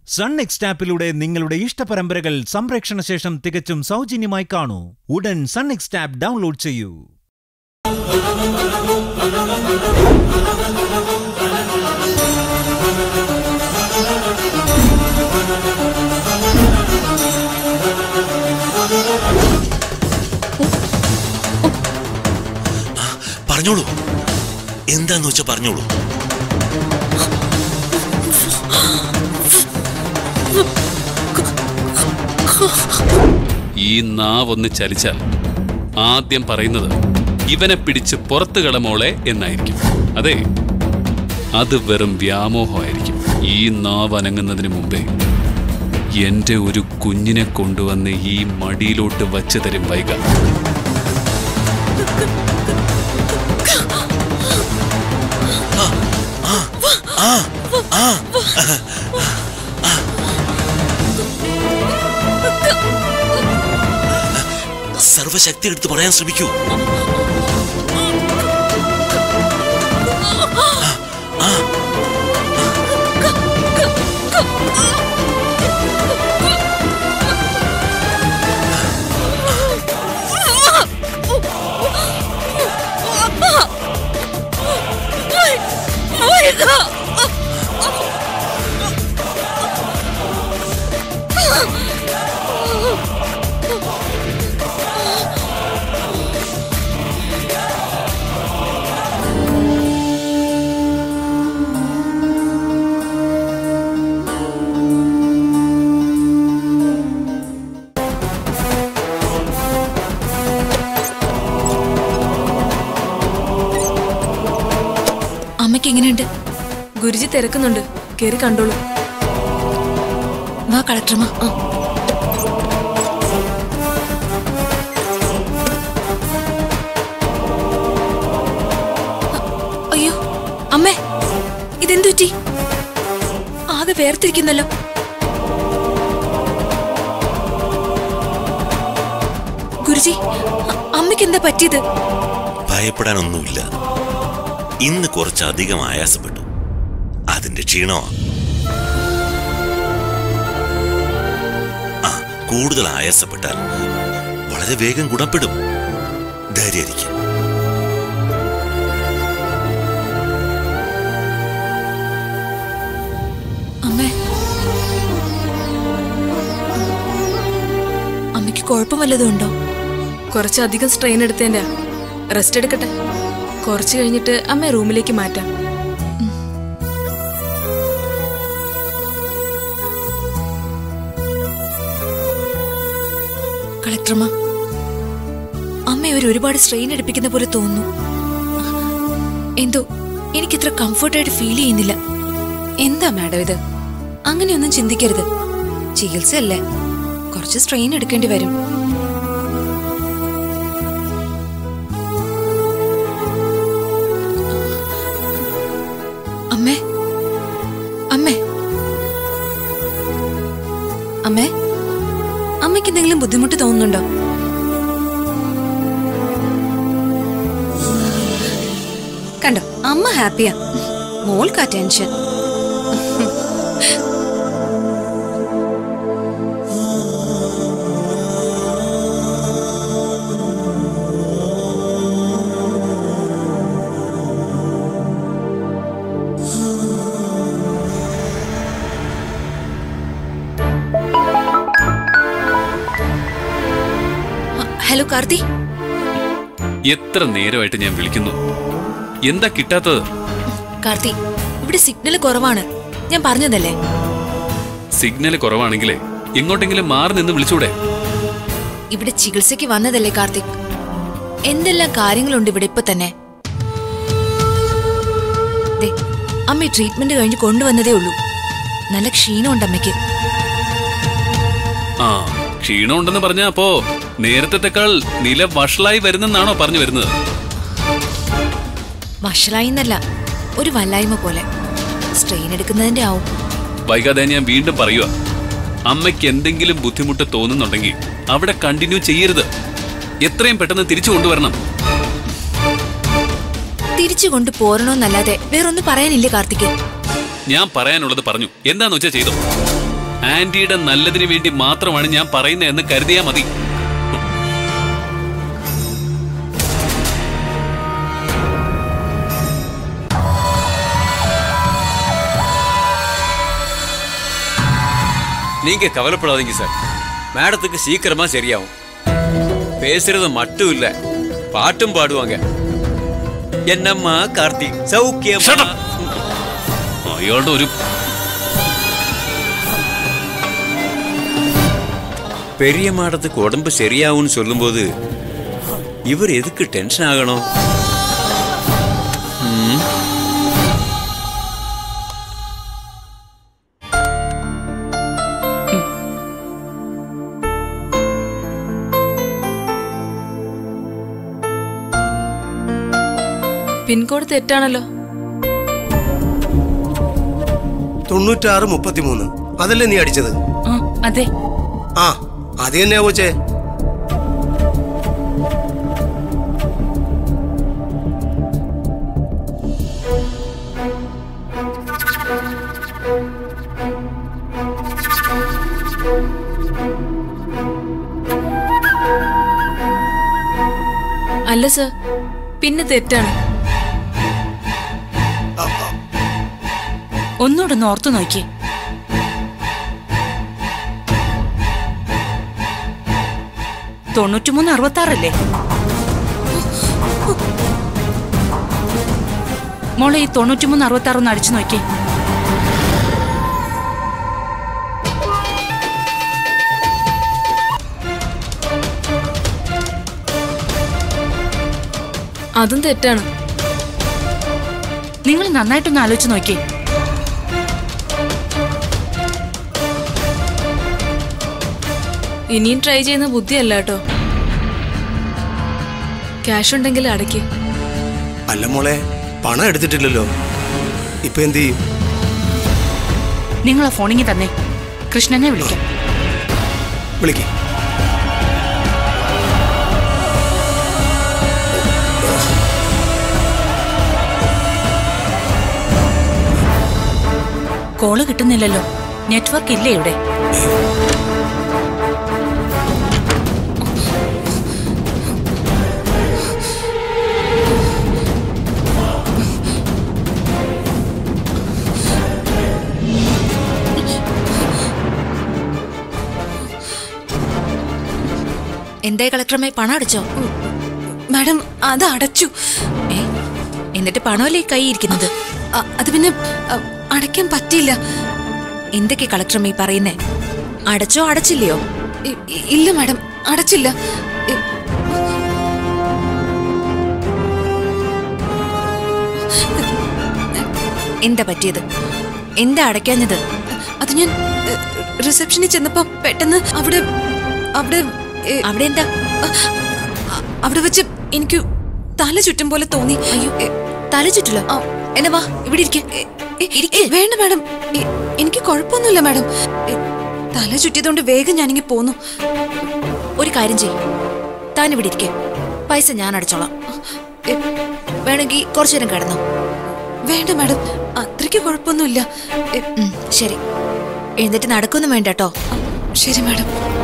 Sun next ആപ്പിലൂടെ നിങ്ങളുടെ ഇഷ്ടപരമ്പരകൾ സംപ്രേക്ഷണ ശേഷം തികച്ചും സൗജന്യമായി കാണൂ ഉടൻ സൺ നെക്സ്റ്റ് ആപ്പ് ഡൗൺലോഡ് ചെയ്യൂ പറഞ്ഞോളൂ എന്താന്ന് വെച്ചാ പറഞ്ഞോളൂ ഈ നാവൊന്ന് ചലിച്ചാൽ ആദ്യം പറയുന്നത് ഇവനെ പിടിച്ച് പുറത്തു കളമോളെ എന്നായിരിക്കും അതെ അത് വെറും വ്യാമോഹമായിരിക്കും ഈ നാവ് അനങ്ങുന്നതിന് മുമ്പേ എന്റെ ഒരു കുഞ്ഞിനെ കൊണ്ടുവന്ന് ഈ മടിയിലോട്ട് വച്ചു തരും വൈക സർവശക്തി എടുത്ത് പറയാൻ ശ്രമിക്കൂ അമ്മയ്ക്ക് എങ്ങനെയുണ്ട് ഗുരുജി തിരക്കുന്നുണ്ട് കേറി കണ്ടോളൂ വാ കളക്ടർമ്മ ആ അയ്യോ അമ്മേ ഇതെന്തു പറ്റി ആകെ വേർതിരിക്കുന്നല്ലോ ഗുരുജി അ- അമ്മയ്ക്ക് എന്താ പറ്റിയത് ഭയപ്പെടാനൊന്നുമില്ല ഇന്ന് കുറച്ചധികം ആയാസപ്പെട്ടു അതിന്റെ ക്ഷീണമാ ആ കൂടുതൽ ആയാസപ്പെട്ടാൽ വളരെ വേഗം ഗുണപ്പെടും ധൈര്യമായിരിക്കും അമ്മേ അമ്മയ്ക്ക് കുഴപ്പം വല്ലതും ഉണ്ടോ കുറച്ചധികം സ്ട്രെയിൻ എടുത്തതിന്റെ റെസ്റ്റ് എടുക്കട്ടെ കുറച്ച് കഴിഞ്ഞിട്ട് അമ്മ റൂമിലേക്ക് മാറ്റാം കളക്ടർമ്മ അമ്മ ഒരു ഒരുപാട് സ്ട്രെയിൻ എടുപ്പിക്കുന്ന പോലെ തോന്നുന്നു എന്തോ എനിക്കിത്ര കംഫർട്ടായിട്ട് ഫീൽ ചെയ്യുന്നില്ല എന്താ മാഡം ഇത് അങ്ങനെയൊന്നും ചിന്തിക്കരുത് ചികിത്സയല്ലേ കുറച്ച് സ്ട്രെയിൻ എടുക്കേണ്ടി വരും അമ്മേ അമ്മേ അമ്മേ അമ്മയ്ക്ക് എന്തെങ്കിലും ബുദ്ധിമുട്ട് തോന്നുന്നുണ്ടോ കണ്ടോ അമ്മ ഹാപ്പിയാ മോൾക്കാ ടെൻഷൻ ഹലോ കാർത്തി എത്ര നേരമായിട്ട് ഞാൻ വിളിക്കുന്നു എന്താ കിട്ടാത്തത് കാർത്തി ഇവിടെ സിഗ്നൽ കുറവാണ് ഞാൻ പറഞ്ഞതല്ലേ സിഗ്നൽ കുറവാണെങ്കിലേ എങ്ങോട്ടെങ്കിലും മാറി നിന്ന് വിളിച്ചൂടെ ഇവിടെ ചികിത്സയ്ക്ക് വന്നതല്ലേ കാർത്തിക് എന്തെല്ലാം കാര്യങ്ങളുണ്ട് ഇവിടെ ഇപ്പൊ തന്നെ ദേ, അമ്മ ട്രീറ്റ്മെന്റ് കഴിഞ്ഞ് കൊണ്ടുവന്നതേ ഉള്ളൂ നല്ല ക്ഷീണമുണ്ട് അമ്മയ്ക്ക് ആ ക്ഷീണമുണ്ടെന്ന് പറഞ്ഞ അപ്പോ നേരത്തെക്കാൾ നില വഷളായി വരുന്നെന്നാണോ പറഞ്ഞു വരുന്നത് വഷളായി എന്നല്ല ഒരു വല്ലായ്മ പോലെ സ്ട്രെയിൻ എടുക്കുന്നതിന്റെ ആവും വൈകാതെ ഞാൻ വീണ്ടും പറയുക അമ്മയ്ക്ക് എന്തെങ്കിലും ബുദ്ധിമുട്ട് തോന്നുന്നുണ്ടെങ്കിൽ അവിടെ കണ്ടിന്യൂ ചെയ്യരുത് എത്രയും പെട്ടെന്ന് തിരിച്ചു കൊണ്ടുവരണം തിരിച്ചു കൊണ്ട് പോരണോന്നല്ലാതെ വേറൊന്നും പറയാനില്ല കാർത്തിക് ഞാൻ പറയാനുള്ളത് പറഞ്ഞു എന്താന്ന് വെച്ചാ ചെയ്തോ ആന്റിയുടെ നല്ലതിന് വേണ്ടി മാത്രമാണ് ഞാൻ പറയുന്നതെന്ന് കരുതിയാ മതി நீங்க கவலைப்படாதீங்க சார் மேடத்துக்கு சீக்கிரமா சரியாகும் பேசுறது மட்டும் இல்ல பாட்டும் பாடுவாங்க என்னம்மா கார்த்திக் சௌக்கியம் Shut up. അയാളുടെ ഒരു பெரிய மாடத்துக்கு உடம்பு சரியாகும்னு சொல்லும்போது இவர் எதுக்கு டென்ஷன் ஆகணும் ம்? പിൻകോഡ് തെറ്റാണല്ലോ തൊണ്ണൂറ്റാറ് മുപ്പത്തിമൂന്ന് അതല്ലേ നീ അടിച്ചത് ആ അതെ ആ അത് തന്നെയാ കോച്ചേ അല്ല സർ പിന്നെ തെറ്റാണ് ഒന്നുകൂടെ ഒന്ന് ഓർത്തു നോക്കിയേ തൊണ്ണൂറ്റിമൂന്ന് അറുപത്തി ആറല്ലേ മോളെ ഈ തൊണ്ണൂറ്റിമൂന്ന് അറുപത്തി ആറ് ഒന്ന് അടിച്ചു നോക്കിയേ അതും തെറ്റാണ് നിങ്ങൾ നന്നായിട്ടൊന്ന് ആലോചിച്ച് നോക്കിയേ ഇനിയും ട്രൈ ചെയ്യുന്ന ബുദ്ധിയല്ല കേട്ടോ ക്യാഷ് ഉണ്ടെങ്കിൽ അടയ്ക്ക് അല്ല മോളെ പണം എടുത്തിട്ടില്ലല്ലോ ഇപ്പൊ എന്ത് ചെയ്യും നിങ്ങൾ ആ ഫോണിങ്ങി തന്നെ കൃഷ്ണനെ വിളിക്കാം വിളിക്ക് കോള് കിട്ടുന്നില്ലല്ലോ നെറ്റ്വർക്ക് ഇല്ലേ ഇവിടെ എന്തായി കളക്ടറമ്മേ പണം അടച്ചോ മാഡം അത് അടച്ചു ഏ എന്നിട്ട് പണമല്ലേ ഈ കൈ ഇരിക്കുന്നത് അ- അത് പിന്നെ അ, അടയ്ക്കാൻ പറ്റിയില്ല എന്തൊക്കെ കളക്ടറമ്മേ ഈ പറയുന്നേ അടച്ചോ അടച്ചില്ലയോ ഇ- ഇ- ഇല്ല മാഡം അടച്ചില്ല ഇ- എന്താ പറ്റിയത് എന്താ അടയ്ക്കാഞ്ഞത് അത് ഞാൻ എ, റിസപ്ഷനിൽ ചെന്നപ്പോ പെട്ടെന്ന് അവിടെ അവിടെ എ, അവിടെ എന്താ അ- അവിടെ വെച്ച് എനിക്ക് തല ചുറ്റും പോലെ തോന്നി അയ്യോ എ, തല ചുറ്റില്ലോ ആ, എന്നാ വാ ഇവിടെ ഇരിക്ക എ, എ, എ, വേണ്ട മാഡം എ, എനിക്ക് കുഴപ്പമൊന്നുമില്ല മാഡം എ, തല ചുറ്റിയതുകൊണ്ട് വേഗം ഞാനിങ്ങി പോന്നു ഒരു കാര്യം ചെയ്യും താൻ ഇവിടെ ഇരിക്കെ പൈസ ഞാൻ അടച്ചോളാം എ, വേണമെങ്കിൽ കുറച്ചു നേരം കിടന്നോ വേണ്ട മാഡം അത്രയ്ക്ക് കുഴപ്പമൊന്നുമില്ല എ, ഉം, ശരി എഴുന്നേറ്റ് നടക്കൊന്നും വേണ്ട കേട്ടോ ശരി മാഡം